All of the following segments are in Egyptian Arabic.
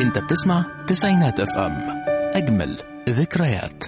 انت بتسمع تسعينات اف ام اجمل ذكريات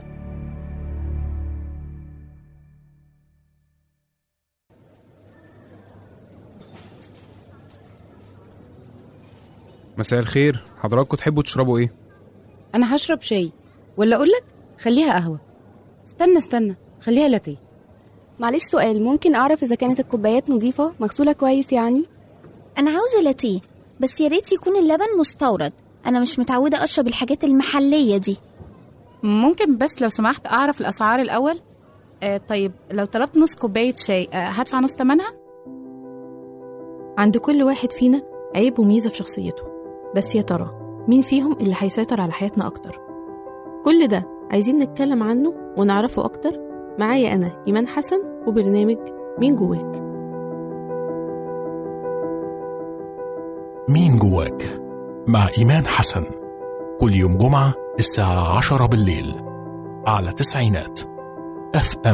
مساء الخير حضراتكم تحبوا تشربوا ايه انا هشرب شاي ولا اقول لك خليها قهوه استنى استنى خليها لاتيه معلش سؤال ممكن أعرف إذا كانت الكوبايات نظيفة مغسولة كويس يعني؟ أنا عاوزة لاتيه بس يا ريت يكون اللبن مستورد أنا مش متعودة أشرب الحاجات المحلية دي ممكن بس لو سمحت أعرف الأسعار الأول آه طيب لو طلبت نص كوباية شاي آه هدفع نص تمنها عند كل واحد فينا عيب وميزة في شخصيته بس يا ترى مين فيهم اللي هيسيطر على حياتنا أكتر كل ده عايزين نتكلم عنه ونعرفه أكتر معايا أنا إيمان حسن وبرنامج مين جواك مين جواك مع إيمان حسن كل يوم جمعة الساعة عشرة بالليل على تسعينات اف ام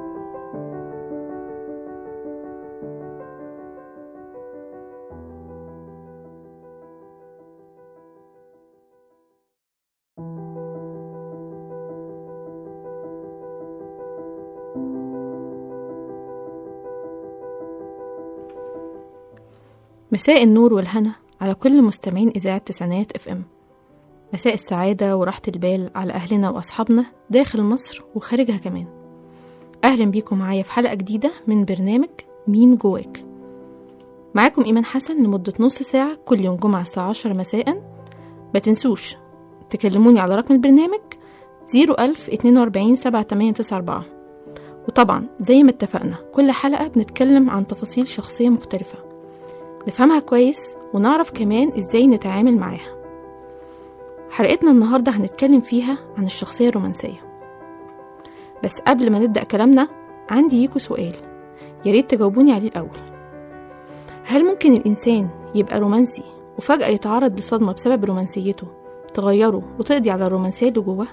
مساء النور والهنا على كل مستمعين إذاعة تسعينات اف ام مساء السعادة وراحة البال على أهلنا وأصحابنا داخل مصر وخارجها كمان أهلا بيكم معايا في حلقة جديدة من برنامج مين جواك معاكم إيمان حسن لمدة نص ساعة كل يوم جمعة الساعة عشرة مساء ما تنسوش تكلموني على رقم البرنامج زيرو ألف اتنين وأربعين سبعة تمانية تسعة أربعة وطبعا زي ما اتفقنا كل حلقة بنتكلم عن تفاصيل شخصية مختلفة نفهمها كويس ونعرف كمان ازاي نتعامل معاها حلقتنا النهاردة هنتكلم فيها عن الشخصية الرومانسية بس قبل ما نبدأ كلامنا عندي ليكوا سؤال ياريت تجاوبوني عليه الأول هل ممكن الإنسان يبقى رومانسي وفجأة يتعرض لصدمة بسبب رومانسيته تغيره وتقضي على الرومانسية اللي جواه؟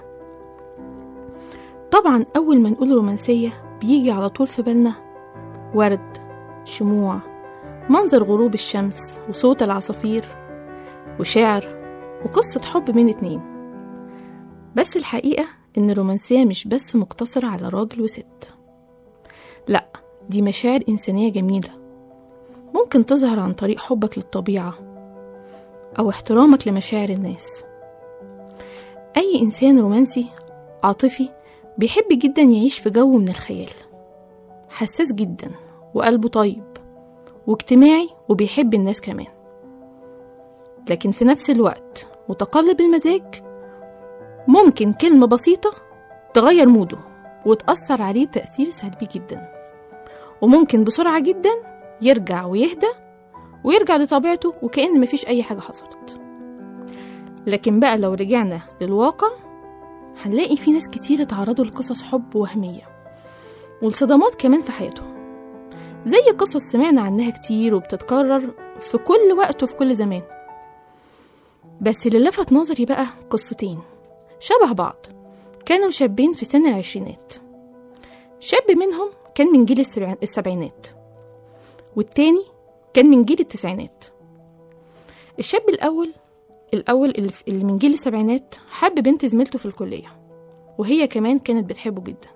طبعا أول ما نقول رومانسية بيجي على طول في بالنا ورد شموع منظر غروب الشمس وصوت العصافير وشعر وقصة حب بين اتنين بس الحقيقة إن الرومانسية مش بس مقتصرة على راجل وست لأ دي مشاعر إنسانية جميلة ممكن تظهر عن طريق حبك للطبيعة أو احترامك لمشاعر الناس أي إنسان رومانسي عاطفي بيحب جدا يعيش في جو من الخيال حساس جدا وقلبه طيب واجتماعي وبيحب الناس كمان لكن في نفس الوقت متقلب المزاج ممكن كلمة بسيطة تغير موده وتأثر عليه تأثير سلبي جدا وممكن بسرعة جدا يرجع ويهدى ويرجع لطبيعته وكأن مفيش أي حاجة حصلت لكن بقى لو رجعنا للواقع هنلاقي في ناس كتير اتعرضوا لقصص حب وهمية والصدمات كمان في حياتهم زي قصص سمعنا عنها كتير وبتتكرر في كل وقت وفي كل زمان بس اللي لفت نظري بقى قصتين شبه بعض كانوا شابين في سن العشرينات شاب منهم كان من جيل السبع- السبعينات والتاني كان من جيل التسعينات الشاب الأول الأول اللي في- اللي من جيل السبعينات حب بنت زميلته في الكلية وهي كمان كانت بتحبه جدا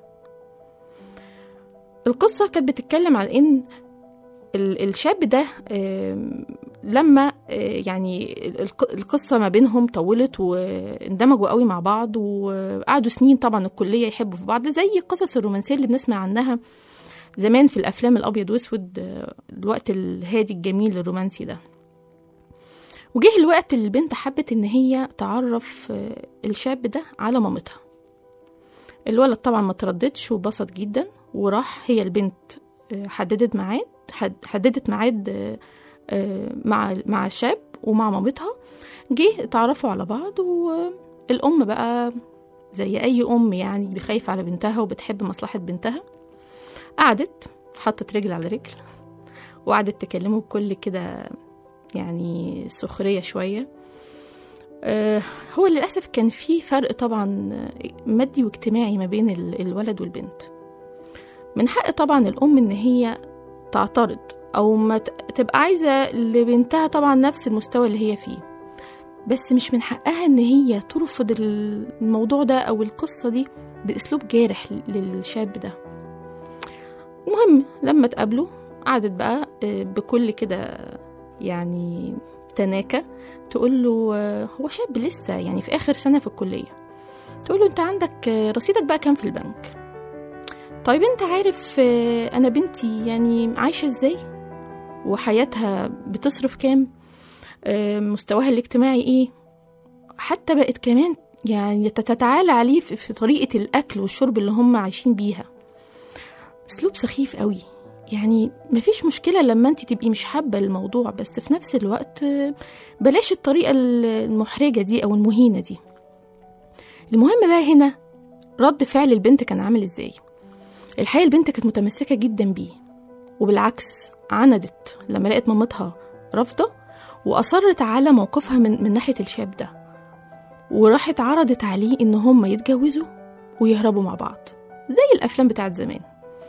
القصة كانت بتتكلم على إن ال- الشاب ده آم، لما آه، يعني الق- القصة ما بينهم طولت واندمجوا قوي مع بعض وقعدوا سنين طبعا الكلية يحبوا في بعض زي القصص الرومانسية اللي بنسمع عنها زمان في الأفلام الأبيض وأسود آه، الوقت الهادي الجميل الرومانسي ده وجه الوقت اللي البنت حبت إن هي تعرف آه، الشاب ده على مامتها الولد طبعا ما ترددش وبسط جدا وراح هي البنت آه، حددت ميعاد حد- حددت ميعاد آه، آه، مع مع الشاب ومع مامتها جه اتعرفوا على بعض والأم بقى زي أي أم يعني خايفة على بنتها وبتحب مصلحة بنتها قعدت حطت رجل على رجل وقعدت تكلمه بكل كده يعني سخرية شوية آه، هو للأسف كان في فرق طبعا آه، مادي واجتماعي ما بين ال- الولد والبنت من حق طبعا الأم إن هي تعترض أو ما ت- تبقى عايزة لبنتها طبعا نفس المستوى اللي هي فيه بس مش من حقها ان هي ترفض الموضوع ده او القصة دي باسلوب جارح للشاب ده المهم لما اتقابلوا قعدت بقى آه، بكل كده يعني تناكة تقول له آه، هو شاب لسه يعني في آخر سنة في الكلية تقول له أنت عندك آه، رصيدك بقى كام في البنك طيب أنت عارف آه، أنا بنتي يعني عايشة إزاي وحياتها بتصرف كام آه، مستواها الاجتماعي إيه حتى بقت كمان يعني تتعالى عليه في في طريقة الأكل والشرب اللي هم عايشين بيها أسلوب سخيف قوي يعني مفيش مشكلة لما انت تبقي مش حابة الموضوع بس في نفس الوقت آه، بلاش الطريقة المحرجة دي أو المهينة دي المهم بقى هنا رد فعل البنت كان عامل ازاي الحقيقة البنت كانت متمسكة جدا بيه وبالعكس عندت لما لقت مامتها رافضة وأصرت على موقفها من, من ناحية الشاب ده وراحت عرضت عليه إن هما يتجوزوا ويهربوا مع بعض زي الأفلام بتاعت زمان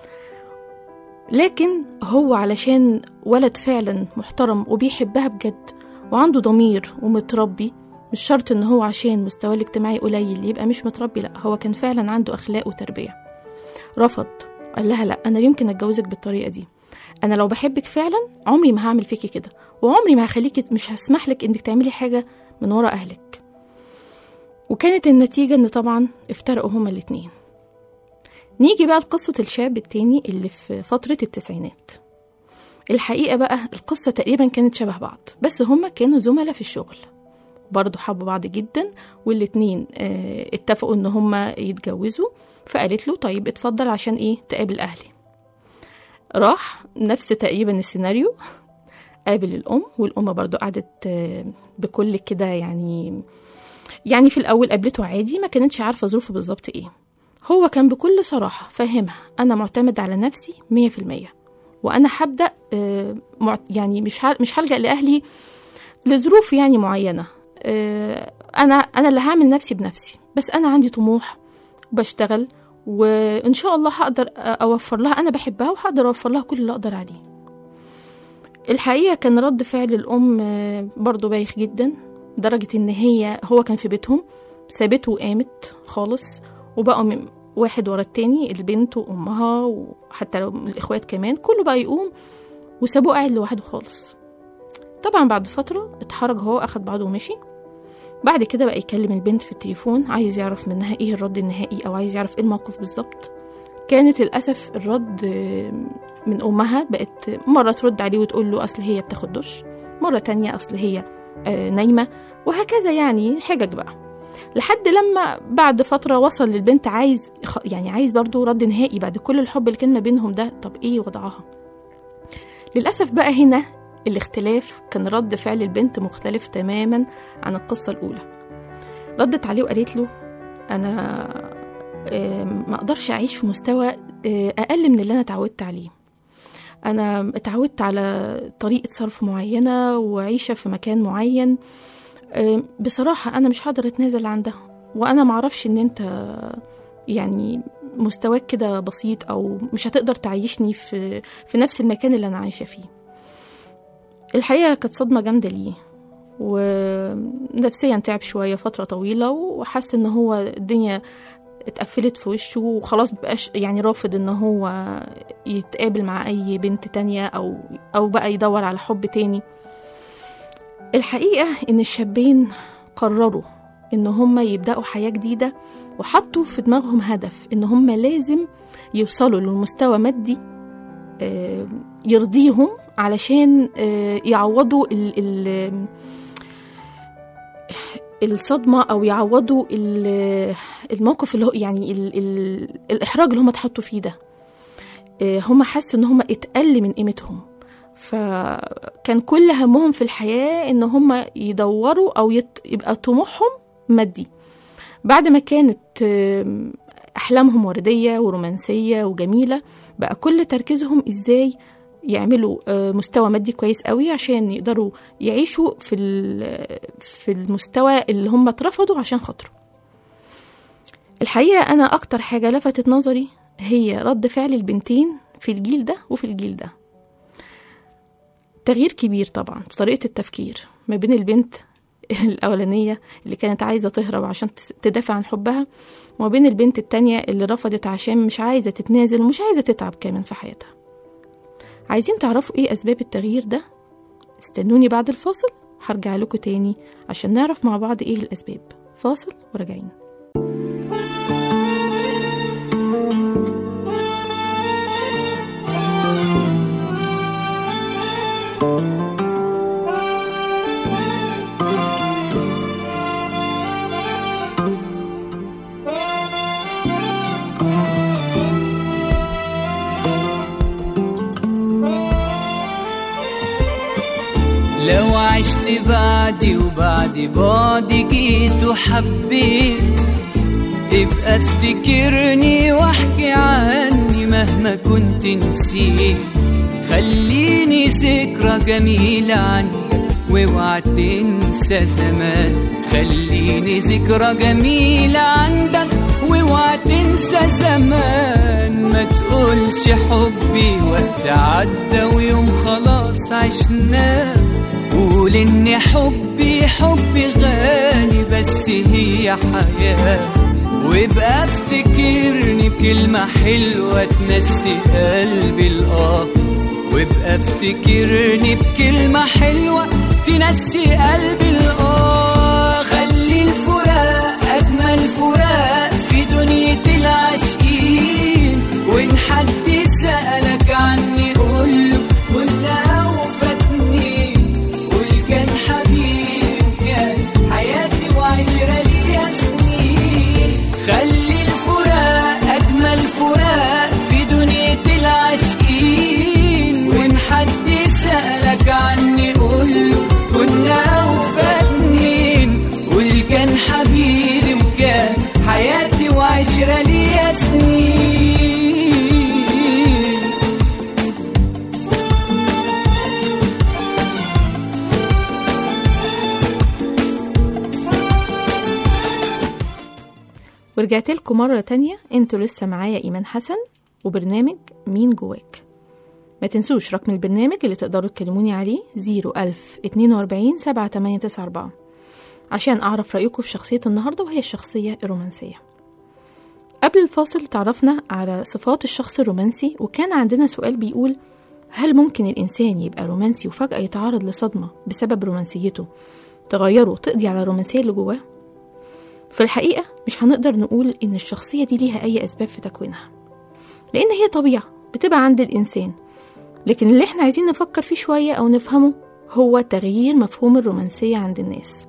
لكن هو علشان ولد فعلا محترم وبيحبها بجد وعنده ضمير ومتربي مش شرط ان هو عشان مستواه الاجتماعي قليل يبقى مش متربي لا هو كان فعلا عنده اخلاق وتربيه رفض قال لها لا انا يمكن اتجوزك بالطريقه دي انا لو بحبك فعلا عمري ما هعمل فيكي كده وعمري ما هخليكي مش هسمح لك انك تعملي حاجه من ورا اهلك وكانت النتيجه ان طبعا افترقوا هما الاتنين نيجي بقى لقصة الشاب التاني اللي في فترة التسعينات الحقيقة بقى القصة تقريبا كانت شبه بعض بس هما كانوا زملاء في الشغل برضه حبوا بعض جدا والاتنين اه اتفقوا ان هما يتجوزوا فقالت له طيب اتفضل عشان ايه تقابل اهلي راح نفس تقريبا السيناريو قابل الام والام برضه قعدت اه بكل كده يعني يعني في الاول قابلته عادي ما كانتش عارفه ظروفه بالظبط ايه هو كان بكل صراحة فاهمها أنا معتمد على نفسي مية في المية وأنا هبدأ آه، مع- يعني مش هل- مش هلجأ لأهلي لظروف يعني معينة آه، أنا أنا اللي هعمل نفسي بنفسي بس أنا عندي طموح وبشتغل وإن شاء الله هقدر أوفر لها أنا بحبها وهقدر أوفر لها كل اللي أقدر عليه الحقيقة كان رد فعل الأم آه، برضه بايخ جدا لدرجة إن هي هو كان في بيتهم سابته وقامت خالص وبقوا من واحد ورا التاني البنت وأمها وحتى لو الإخوات كمان كله بقى يقوم وسابوه قاعد لوحده خالص طبعا بعد فترة اتحرج هو أخد بعضه ومشي بعد كده بقى يكلم البنت في التليفون عايز يعرف منها ايه الرد النهائي أو عايز يعرف ايه الموقف بالظبط كانت للأسف الرد آه، من أمها بقت مرة ترد عليه وتقول له أصل هي بتاخد دش مرة تانية أصل هي آه، نايمة وهكذا يعني حجج بقى لحد لما بعد فترة وصل للبنت عايز خ- يعني عايز برضو رد نهائي بعد كل الحب اللي كان ما بينهم ده طب ايه وضعها للأسف بقى هنا الاختلاف كان رد فعل البنت مختلف تماما عن القصة الأولى ردت عليه وقالت له أنا آم، ما أقدرش أعيش في مستوى آه، أقل من اللي أنا اتعودت عليه أنا اتعودت على طريقة صرف معينة وعيشة في مكان معين آم، بصراحة أنا مش هقدر أتنازل عن ده وأنا معرفش إن أنت يعني مستواك كده بسيط أو مش هتقدر تعيشني في في نفس المكان اللي أنا عايشة فيه الحقيقة كانت صدمة جامدة ليه ونفسيا تعب شوية فترة طويلة وحس إن هو الدنيا اتقفلت في وشه وخلاص مبقاش يعني رافض إن هو يتقابل مع أي بنت تانية أو أو بقى يدور على حب تاني الحقيقة إن الشابين قرروا إن هما يبدأوا حياة جديدة وحطوا في دماغهم هدف إن هما لازم يوصلوا لمستوى مادي آه، يرضيهم علشان آه، يعوضوا ال ال الصدمة أو يعوضوا ال- الموقف اللي هو يعني ال ال الإحراج اللي هم اتحطوا فيه ده آه، هم حسوا إن هم اتقل من قيمتهم فكان كل همهم في الحياة إن هم يدوروا أو يت... يبقى طموحهم مادي بعد ما كانت آم، أحلامهم وردية ورومانسية وجميلة بقى كل تركيزهم إزاي يعملوا آه، مستوى مادي كويس قوي عشان يقدروا يعيشوا في ال- في المستوى اللي هم اترفضوا عشان خاطره الحقيقة أنا أكتر حاجة لفتت نظري هي رد فعل البنتين في الجيل ده وفي الجيل ده تغيير كبير طبعا في طريقة التفكير ما بين البنت الأولانية اللي كانت عايزة تهرب عشان تس- تدافع عن حبها وما بين البنت التانية اللي رفضت عشان مش عايزة تتنازل ومش عايزة تتعب كمان في حياتها عايزين تعرفوا ايه أسباب التغيير ده؟ استنوني بعد الفاصل هرجع لكم تاني عشان نعرف مع بعض ايه الأسباب فاصل وراجعين لو عشت بعدي وبعد بعدي جيت وحبيت ابقى افتكرني واحكي عني مهما كنت نسيت خليني ذكرى جميلة عنك واوعى تنسى زمان خليني ذكرى جميلة عندك واوعى تنسى زمان ما تقولش حبي وقت عدى ويوم خلاص عشناه قول ان حبي حبي غالي بس هي حياة وابقى افتكرني بكلمة حلوة تنسي قلبي الآه وابقى افتكرني بكلمة حلوة تنسي قلبي الآه خلي الفراق أجمل فراق في دنيا العاشقين وإن حد سألك عني قوله كنت أوفى قول كان حبيبي وكان حياتي وعشرة ليها سنين خلي الفراق أجمل فراق في دنيا العاشقين وإن حد سألك عني قوله كنا أوفى اتنين قول كان حبيبي وكان حياتي وعشرة ليها سنين ورجعت لكم مرة تانية انتوا لسه معايا إيمان حسن وبرنامج مين جواك ما تنسوش رقم البرنامج اللي تقدروا تكلموني عليه 01000 42 7894 عشان أعرف رأيكم في شخصية النهاردة وهي الشخصية الرومانسية قبل الفاصل تعرفنا على صفات الشخص الرومانسي وكان عندنا سؤال بيقول هل ممكن الإنسان يبقى رومانسي وفجأة يتعرض لصدمة بسبب رومانسيته تغيره تقضي على الرومانسية اللي جواه؟ في الحقيقة مش هنقدر نقول إن الشخصية دي ليها أي أسباب في تكوينها لأن هي طبيعة بتبقى عند الإنسان لكن اللي احنا عايزين نفكر فيه شوية أو نفهمه هو تغيير مفهوم الرومانسية عند الناس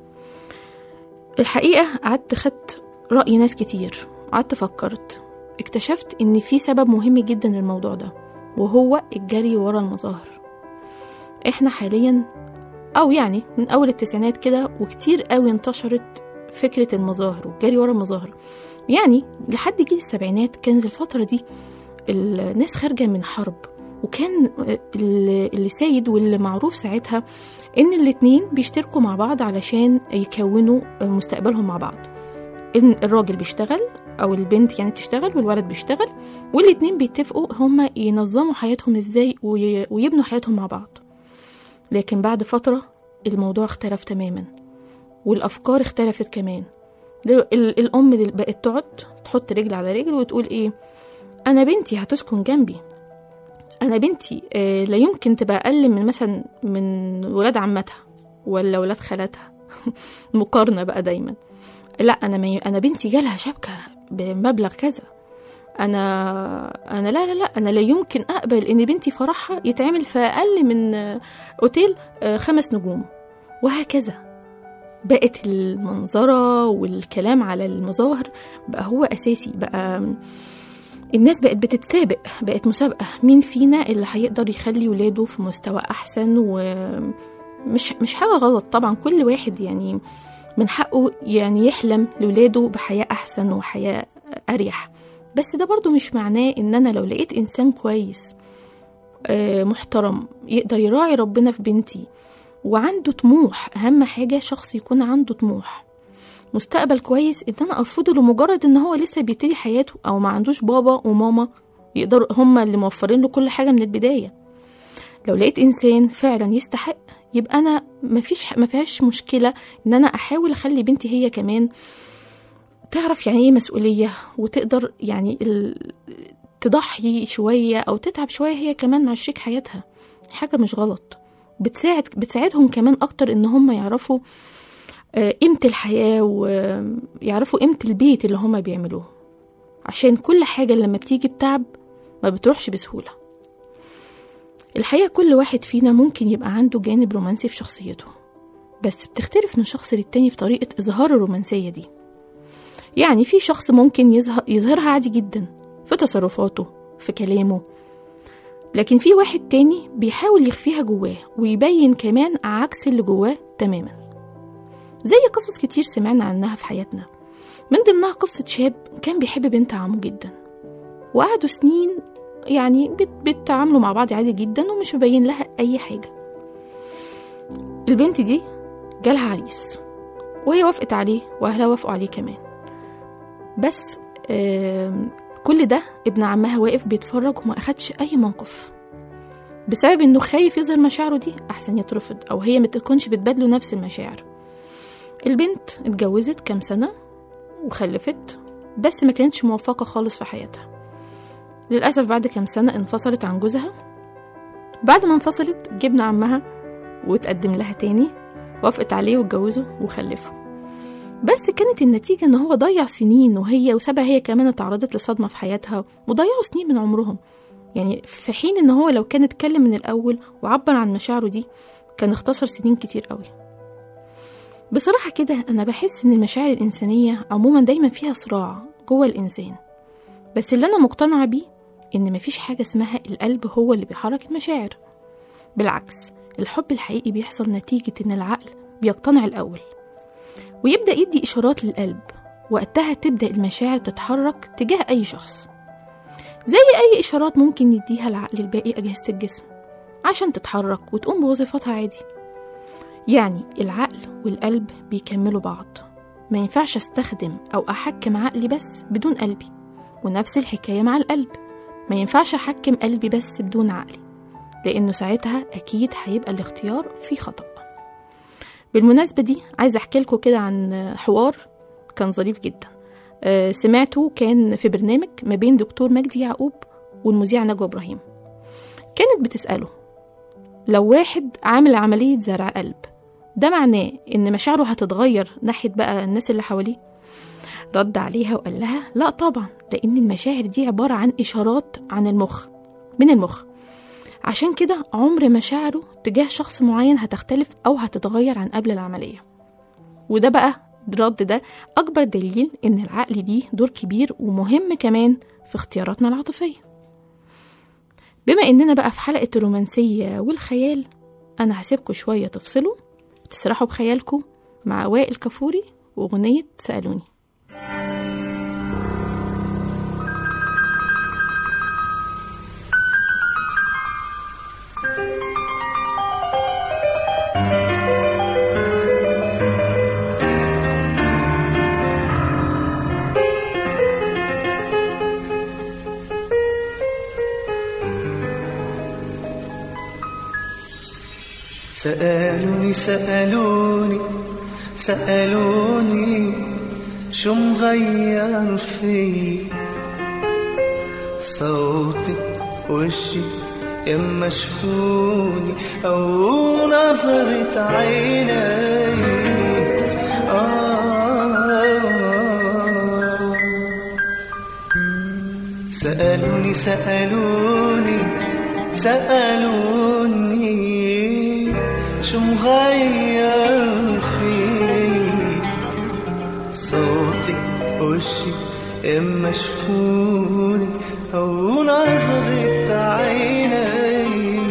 الحقيقة قعدت خدت رأي ناس كتير قعدت فكرت اكتشفت إن في سبب مهم جدا للموضوع ده وهو الجري ورا المظاهر احنا حاليا أو يعني من أول التسعينات كده وكتير قوي انتشرت فكرة المظاهر والجري ورا المظاهر يعني لحد جيل السبعينات كانت الفترة دي الناس خارجة من حرب وكان اللي اللي سايد واللي معروف ساعتها ان الاتنين بيشتركوا مع بعض علشان يكونوا مستقبلهم مع بعض ان الراجل بيشتغل او البنت يعني تشتغل والولد بيشتغل والاتنين بيتفقوا هما ينظموا حياتهم ازاي وي- ويبنوا حياتهم مع بعض لكن بعد فترة الموضوع اختلف تماما والافكار اختلفت كمان دلو- ال- الام دل- بقت تقعد تحط رجل على رجل وتقول ايه انا بنتي هتسكن جنبي انا بنتي آه، لا يمكن تبقى اقل من مثلا من ولاد عمتها ولا ولاد خالاتها مقارنه بقى دايما لا انا ما ي... انا بنتي جالها شبكه بمبلغ كذا انا انا لا لا لا انا لا يمكن اقبل ان بنتي فرحها يتعمل في اقل من آه، اوتيل آه، خمس نجوم وهكذا بقت المنظرة والكلام على المظاهر بقى هو أساسي بقى الناس بقت بتتسابق بقت مسابقة مين فينا اللي هيقدر يخلي ولاده في مستوى أحسن ومش مش حاجة غلط طبعا كل واحد يعني من حقه يعني يحلم لولاده بحياة أحسن وحياة أريح بس ده برضو مش معناه إن أنا لو لقيت إنسان كويس آه، محترم يقدر يراعي ربنا في بنتي وعنده طموح أهم حاجة شخص يكون عنده طموح مستقبل كويس ان انا ارفضه لمجرد ان هو لسه بيبتدي حياته او ما عندوش بابا وماما يقدروا هما اللي موفرين له كل حاجه من البدايه لو لقيت انسان فعلا يستحق يبقى انا مفيش ما فيهاش مشكله ان انا احاول اخلي بنتي هي كمان تعرف يعني ايه مسؤوليه وتقدر يعني ال... تضحي شويه او تتعب شويه هي كمان مع شريك حياتها حاجه مش غلط بتساعد بتساعدهم كمان اكتر ان هم يعرفوا آه، قيمه الحياه ويعرفوا قيمه البيت اللي هم بيعملوه عشان كل حاجه لما بتيجي بتعب ما بتروحش بسهوله الحقيقه كل واحد فينا ممكن يبقى عنده جانب رومانسي في شخصيته بس بتختلف من شخص للتاني في طريقه اظهار الرومانسيه دي يعني في شخص ممكن يظهر يظهرها عادي جدا في تصرفاته في كلامه لكن في واحد تاني بيحاول يخفيها جواه ويبين كمان عكس اللي جواه تماما زي قصص كتير سمعنا عنها في حياتنا من ضمنها قصة شاب كان بيحب بنت عمه جدا وقعدوا سنين يعني بت- بيتعاملوا مع بعض عادي جدا ومش مبين لها أي حاجة البنت دي جالها عريس وهي وافقت عليه وأهلها وافقوا عليه كمان بس آم، كل ده ابن عمها واقف بيتفرج وما أخدش أي موقف بسبب إنه خايف يظهر مشاعره دي أحسن يترفض أو هي ما تكونش بتبادله نفس المشاعر البنت اتجوزت كام سنة وخلفت بس ما كانتش موفقة خالص في حياتها للأسف بعد كام سنة انفصلت عن جوزها بعد ما انفصلت جبنا عمها واتقدم لها تاني وافقت عليه واتجوزوا وخلفوا بس كانت النتيجة إن هو ضيع سنين وهي وسابها هي كمان اتعرضت لصدمة في حياتها وضيعوا سنين من عمرهم يعني في حين إن هو لو كان اتكلم من الأول وعبر عن مشاعره دي كان اختصر سنين كتير قوي بصراحة كده أنا بحس إن المشاعر الإنسانية عموما دايما فيها صراع جوه الإنسان بس اللي أنا مقتنعة بيه إن مفيش حاجة اسمها القلب هو اللي بيحرك المشاعر بالعكس الحب الحقيقي بيحصل نتيجة إن العقل بيقتنع الأول ويبدأ يدي إشارات للقلب وقتها تبدأ المشاعر تتحرك تجاه أي شخص زي أي إشارات ممكن يديها العقل الباقي أجهزة الجسم عشان تتحرك وتقوم بوظيفتها عادي يعني العقل والقلب بيكملوا بعض ما ينفعش استخدم أو أحكم عقلي بس بدون قلبي ونفس الحكاية مع القلب ما ينفعش أحكم قلبي بس بدون عقلي لأنه ساعتها أكيد هيبقى الاختيار فيه خطأ بالمناسبة دي عايزة أحكي لكم كده عن حوار كان ظريف جدا آه، سمعته كان في برنامج ما بين دكتور مجدي يعقوب والمذيع نجوى إبراهيم كانت بتسأله لو واحد عامل عملية زرع قلب ده معناه إن مشاعره هتتغير ناحية بقى الناس اللي حواليه رد عليها وقال لها لا طبعا لأن المشاعر دي عبارة عن إشارات عن المخ من المخ عشان كده عمر مشاعره تجاه شخص معين هتختلف أو هتتغير عن قبل العملية وده بقى الرد ده أكبر دليل إن العقل دي دور كبير ومهم كمان في اختياراتنا العاطفية بما إننا بقى في حلقة الرومانسية والخيال أنا هسيبكم شوية تفصلوا وتسرحوا بخيالكم مع وائل كفوري وأغنية سألوني سألوني سألوني سألوني شو مغير في صوتي وشي يما شفوني أو نظرة عيني آه سألوني سألوني سألوني شو مغير فيك صوتي وشي إما شفوني أو نظرة عيني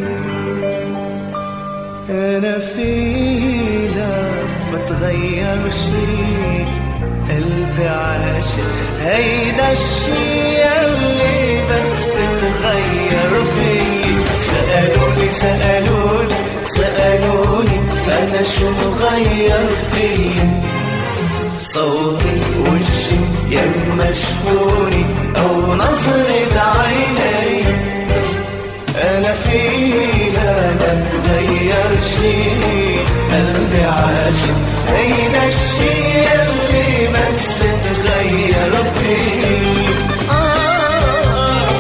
أنا فينا بتغير شي قلبي عاشق هيدا الشي اللي بس تغير فيه سألوني سألوني سألوني أنا شو مغير فيه صوتي وشي يما شفوني أو نظرة عيني أنا فينا ما تغير شي قلبي عاشق هيدا الشي اللي بس تغير فيه آه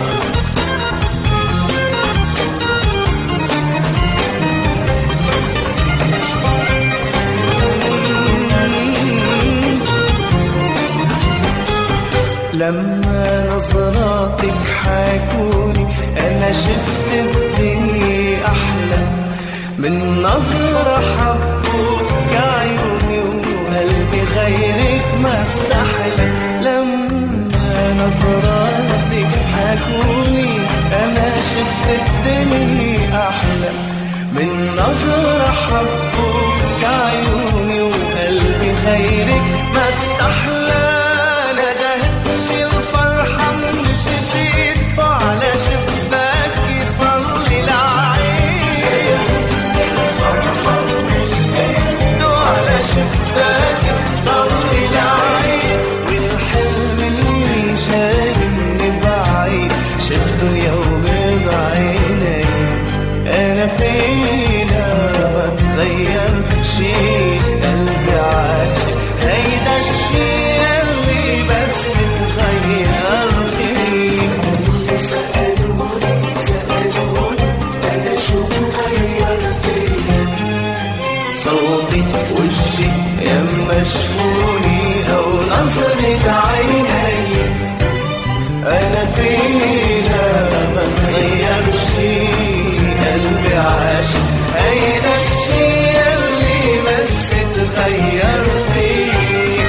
لما نظراتك حاكوني انا شفت الدنيا احلى من نظرة حبوك عيوني وقلبي غيرك ما استحلى لما نظراتك حاكوني انا شفت الدنيا احلى من نظرة حبوك عيوني وقلبي غيرك ما استحلى ندهتني الفرحة من جديد وعلى شباك يضل العين الفرحة من جديد وعلى شباك يضل العين والحلم اللي جاي من بعيد شفته اليوم بعيني انا فينا بتغير شي قلبي عاشق هيدا الشي اللي بس تغير فيه سألوني سألوني انا شو مغير فيه صوتي وجهي يما شفوني او نظرة عيني انا فينا بتغير شي قلبي عاشق هيدا الشي اللي بس تغير فيه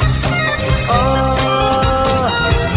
آه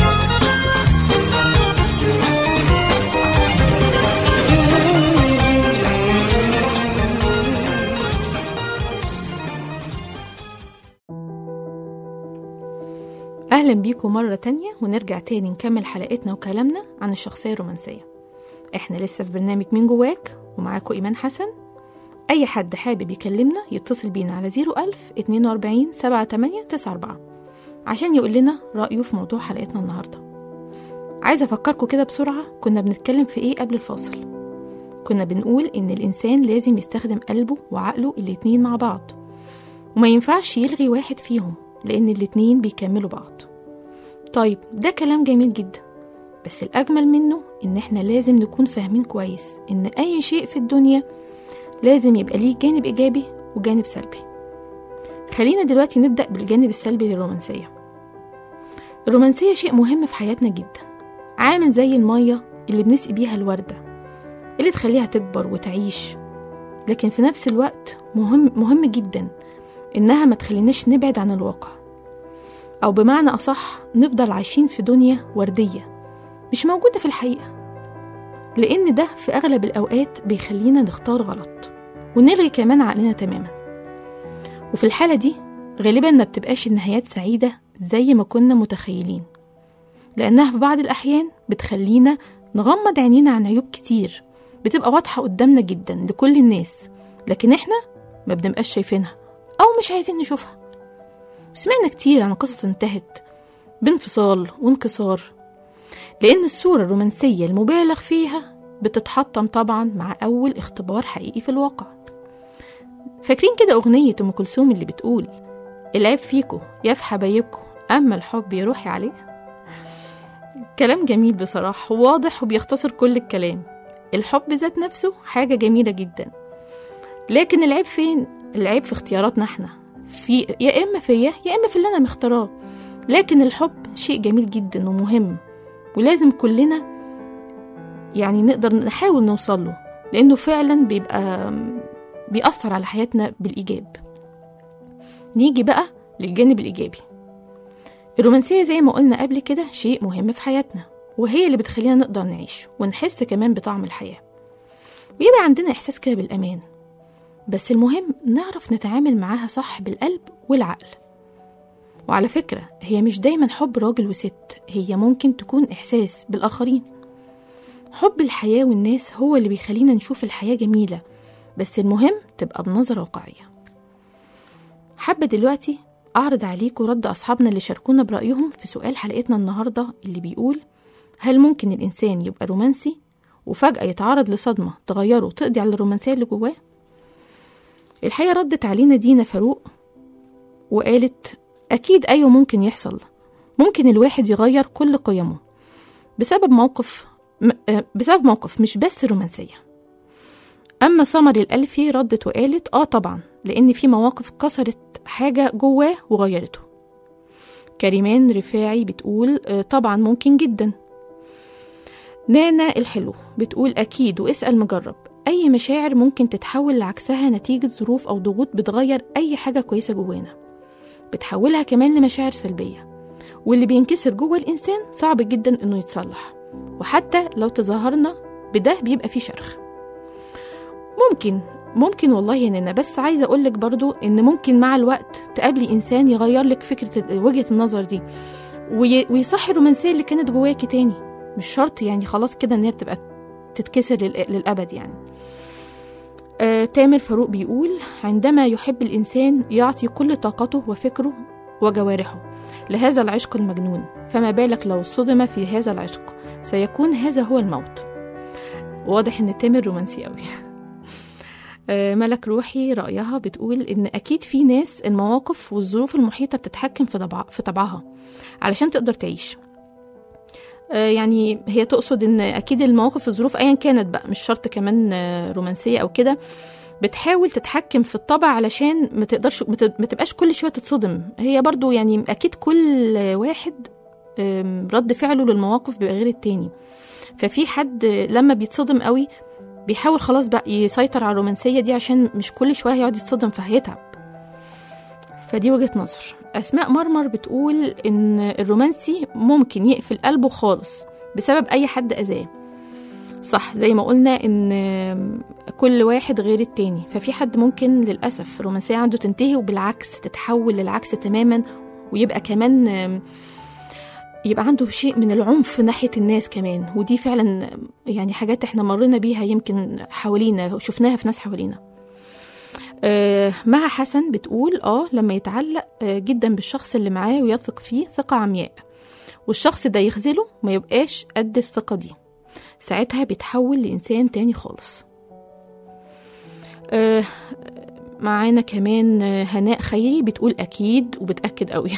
أهلا بيكم مرة تانية ونرجع تاني نكمل حلقتنا وكلامنا عن الشخصية الرومانسية احنا لسه في برنامج مين جواك ومعاكم إيمان حسن أي حد حابب يكلمنا يتصل بينا على 01000 42 78 94 عشان يقول لنا رأيه في موضوع حلقتنا النهاردة عايزة أفكركم كده بسرعة كنا بنتكلم في إيه قبل الفاصل كنا بنقول إن الإنسان لازم يستخدم قلبه وعقله الاتنين مع بعض وما ينفعش يلغي واحد فيهم لأن الاتنين بيكملوا بعض طيب ده كلام جميل جدا بس الأجمل منه إن إحنا لازم نكون فاهمين كويس إن أي شيء في الدنيا لازم يبقى ليه جانب إيجابي وجانب سلبي خلينا دلوقتي نبدأ بالجانب السلبي للرومانسية الرومانسية شيء مهم في حياتنا جدا عامل زي المية اللي بنسقي بيها الوردة اللي تخليها تكبر وتعيش لكن في نفس الوقت مهم, مهم جدا إنها ما تخليناش نبعد عن الواقع أو بمعنى أصح نفضل عايشين في دنيا وردية مش موجودة في الحقيقة لأن ده في أغلب الأوقات بيخلينا نختار غلط ونلغي كمان عقلنا تماما وفي الحالة دي غالبا ما بتبقاش النهايات سعيدة زي ما كنا متخيلين لأنها في بعض الأحيان بتخلينا نغمض عينينا عن عيوب كتير بتبقى واضحة قدامنا جدا لكل الناس لكن احنا ما بنبقاش شايفينها أو مش عايزين نشوفها سمعنا كتير عن قصص انتهت بانفصال وانكسار لأن الصورة الرومانسية المبالغ فيها بتتحطم طبعا مع أول اختبار حقيقي في الواقع فاكرين كده أغنية أم كلثوم اللي بتقول العيب فيكو يا في حبايبكو أما الحب يا روحي عليه كلام جميل بصراحة واضح وبيختصر كل الكلام الحب ذات نفسه حاجة جميلة جدا لكن العيب فين؟ العيب في اختياراتنا احنا في يا إما فيا يا إما في اللي أنا مختاراه لكن الحب شيء جميل جدا ومهم ولازم كلنا يعني نقدر نحاول نوصل له لأنه فعلا بيبقى بيأثر على حياتنا بالإيجاب نيجي بقى للجانب الإيجابي الرومانسية زي ما قلنا قبل كده شيء مهم في حياتنا وهي اللي بتخلينا نقدر نعيش ونحس كمان بطعم الحياة ويبقى عندنا إحساس كده بالأمان بس المهم نعرف نتعامل معاها صح بالقلب والعقل وعلى فكرة هي مش دايما حب راجل وست هي ممكن تكون إحساس بالآخرين حب الحياة والناس هو اللي بيخلينا نشوف الحياة جميلة بس المهم تبقى بنظرة واقعية حابة دلوقتي أعرض عليكم رد أصحابنا اللي شاركونا برأيهم في سؤال حلقتنا النهاردة اللي بيقول هل ممكن الإنسان يبقى رومانسي وفجأة يتعرض لصدمة تغيره وتقضي على الرومانسية اللي جواه؟ الحقيقة ردت علينا دينا فاروق وقالت أكيد أيوة ممكن يحصل ممكن الواحد يغير كل قيمه بسبب موقف م- آه، بسبب موقف مش بس رومانسية أما سمر الألفي ردت وقالت آه طبعا لأن في مواقف كسرت حاجة جواه وغيرته كريمان رفاعي بتقول آه طبعا ممكن جدا نانا الحلو بتقول أكيد واسأل مجرب أي مشاعر ممكن تتحول لعكسها نتيجة ظروف أو ضغوط بتغير أي حاجة كويسة جوانا بتحولها كمان لمشاعر سلبية واللي بينكسر جوه الإنسان صعب جدا إنه يتصلح وحتى لو تظاهرنا بده بيبقى فيه شرخ ممكن ممكن والله يا نانا بس عايزة أقولك برضو إن ممكن مع الوقت تقابلي إنسان يغير لك فكرة وجهة النظر دي وي- ويصحي الرومانسية اللي كانت جواكي تاني مش شرط يعني خلاص كده إن هي بتبقى تتكسر لل- للأبد يعني آه، تامر فاروق بيقول عندما يحب الإنسان يعطي كل طاقته وفكره وجوارحه لهذا العشق المجنون فما بالك لو صدم في هذا العشق سيكون هذا هو الموت واضح ان تامر رومانسي قوي آه، ملك روحي رأيها بتقول إن أكيد في ناس المواقف والظروف المحيطة بتتحكم في, طبع في طبعها علشان تقدر تعيش آه، يعني هي تقصد إن أكيد المواقف والظروف أيا كانت بقى مش شرط كمان آه، رومانسية أو كده بتحاول تتحكم في الطبع علشان ما تقدرش ما ت- ما تبقاش كل شويه تتصدم هي برضو يعني اكيد كل واحد آم، رد فعله للمواقف بيبقى غير التاني ففي حد لما بيتصدم قوي بيحاول خلاص بقى يسيطر على الرومانسيه دي عشان مش كل شويه يقعد يتصدم فهيتعب فدي وجهه نظر اسماء مرمر بتقول ان الرومانسي ممكن يقفل قلبه خالص بسبب اي حد اذاه صح زي ما قلنا ان كل واحد غير التاني ففي حد ممكن للأسف الرومانسية عنده تنتهي وبالعكس تتحول للعكس تماما ويبقى كمان آم، يبقى عنده شيء من العنف ناحية الناس كمان ودي فعلا يعني حاجات احنا مرينا بيها يمكن حوالينا وشفناها في ناس حوالينا آه مها حسن بتقول اه لما يتعلق آه جدا بالشخص اللي معاه ويثق فيه ثقة عمياء والشخص ده يخذله ما يبقاش قد الثقة دي ساعتها بيتحول لإنسان تاني خالص آه معانا كمان آه، هناء خيري بتقول أكيد وبتأكد قوي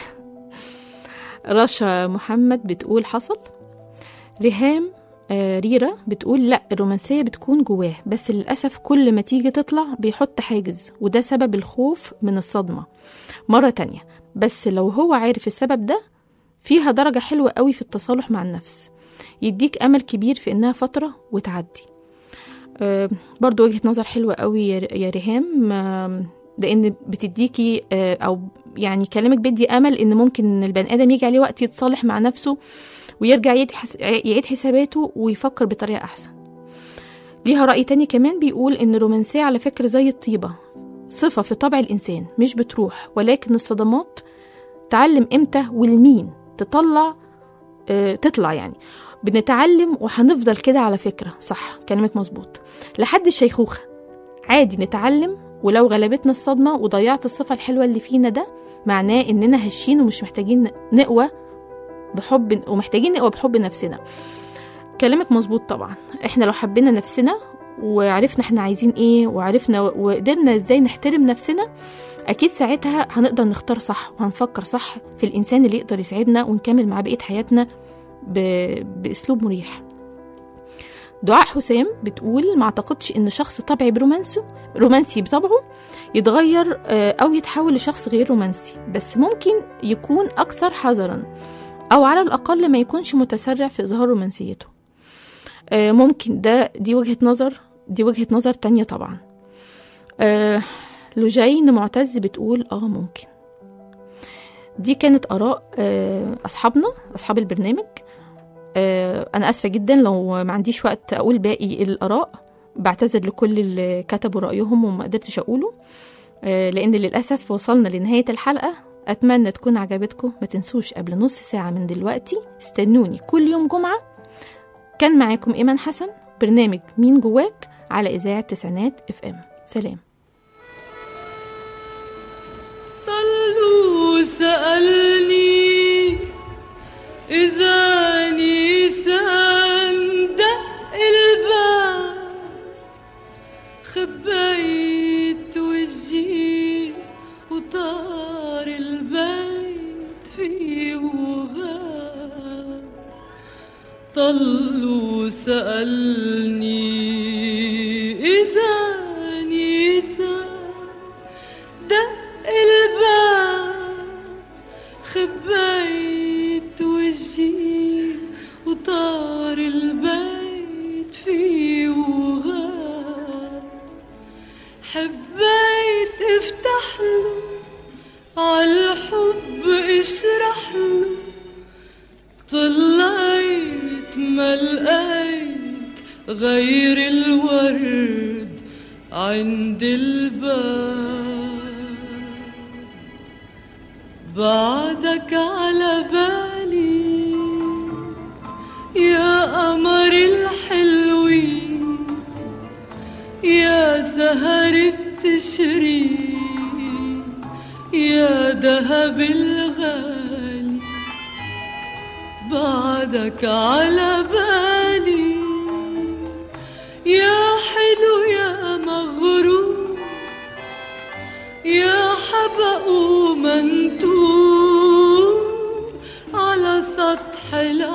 رشا محمد بتقول حصل ريهام آه، ريرا بتقول لا الرومانسية بتكون جواه بس للأسف كل ما تيجي تطلع بيحط حاجز وده سبب الخوف من الصدمة مرة تانية بس لو هو عارف السبب ده فيها درجة حلوة قوي في التصالح مع النفس يديك أمل كبير في إنها فترة وتعدي آه، برضو وجهة نظر حلوة قوي يا يا ريهام آم، لأن بتديكي آه، أو يعني كلامك بيدي أمل إن ممكن البني آدم يجي عليه وقت يتصالح مع نفسه ويرجع يعيد حس- يعيد حساباته ويفكر بطريقة أحسن ليها رأي تاني كمان بيقول إن الرومانسية على فكرة زي الطيبة صفة في طبع الإنسان مش بتروح ولكن الصدمات تعلم إمتى والمين تطلع آه، تطلع يعني بنتعلم وهنفضل كده على فكرة صح كلامك مظبوط لحد الشيخوخة عادي نتعلم ولو غلبتنا الصدمة وضيعت الصفة الحلوة اللي فينا ده معناه إننا هشين ومش محتاجين نقوى بحب ومحتاجين نقوى بحب نفسنا كلامك مظبوط طبعا احنا لو حبينا نفسنا وعرفنا احنا عايزين ايه وعرفنا وقدرنا ازاي نحترم نفسنا اكيد ساعتها هنقدر نختار صح وهنفكر صح في الانسان اللي يقدر يسعدنا ونكمل مع بقية حياتنا ب... باسلوب مريح دعاء حسام بتقول ما اعتقدش ان شخص طبعي برومانسه رومانسي بطبعه يتغير آه، او يتحول لشخص غير رومانسي بس ممكن يكون اكثر حذرا او على الاقل ما يكونش متسرع في اظهار رومانسيته آه، ممكن ده دي وجهة نظر دي وجهة نظر تانية طبعا آه، لوجين معتز بتقول اه ممكن دي كانت آراء آه، أصحابنا أصحاب البرنامج آه، أنا آسفة جدا لو ما عنديش وقت أقول باقي الآراء بعتذر لكل اللي كتبوا رأيهم وما قدرتش أقوله آه، لأن للأسف وصلنا لنهاية الحلقة أتمنى تكون عجبتكم ما تنسوش قبل نص ساعة من دلوقتي استنوني كل يوم جمعة كان معاكم إيمان حسن برنامج مين جواك على إذاعة تسعينات اف ام سلام طلوا سألني إذا نيسان دق الباب خبيت وجهي حبيت افتح له عالحب اشرح له طلعت ما لقيت غير الورد عند الباب بعدك على بالي يا قمر الحلوين يا سهر بتشري يا دهب الغالي بعدك على بالي يا حلو يا مغرور يا حبق ومنتور على سطح الأرض